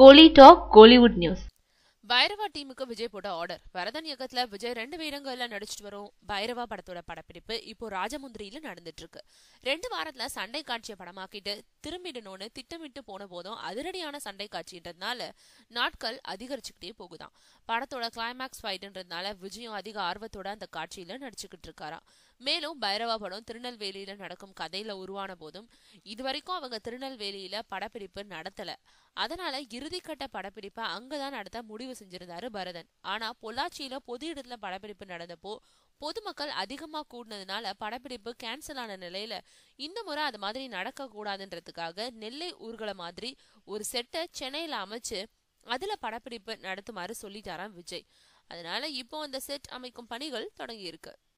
கோலி talk Kollywood news Bhairava டீமுக்கு விஜய் போட்ட order Varadhan இயக்கத்துல விஜய் ரெண்டு வீரங்கள்ல நடிச்சிட்டு வரும் பைரவா படத்தோட படப்பிடிப்பு இப்போ ராஜமுந்திரியில நடந்துட்டு இருக்கு ரெண்டு வாரத்துல சண்டை காட்சியை படமாக்கிட்டு திரும்பிடணும்னு திட்டமிட்டு போன போதும் அதிரடியான சண்டை காட்சின்றதுனால நாட்கள் அதிகரிச்சுக்கிட்டே போகுதாம் படத்தோட கிளைமேக்ஸ் ஃபைட்ன்றதுனால விஜயும் அதிக ஆர்வத்தோட அந்த காட்சியில நடிச்சுக்கிட்டு இருக்காராம் மேலும் பைரவா படம் திருநெல்வேலியில நடக்கும் கதையில உருவான போதும் இதுவரைக்கும் அவங்க திருநெல்வேலியில படப்பிடிப்பு நடத்தல அதனால இறுதிக்கட்ட படப்பிடிப்பை அங்கதான் நடத்த முடிவு செஞ்சிருந்தாரு பரதன் ஆனா பொள்ளாச்சியில பொது இடத்துல படப்பிடிப்பு நடந்தப்போ பொதுமக்கள் அதிகமா கூடினதுனால படப்பிடிப்பு கேன்சல் ஆன நிலையில இந்த முறை அது மாதிரி நடக்க கூடாதுன்றதுக்காக நெல்லை ஊர்களை மாதிரி ஒரு செட்டை சென்னையில அமைச்சு அதுல படப்பிடிப்பு நடத்துமாறு சொல்லிட்டாராம் விஜய் அதனால இப்போ அந்த செட் அமைக்கும் பணிகள் தொடங்கி இருக்கு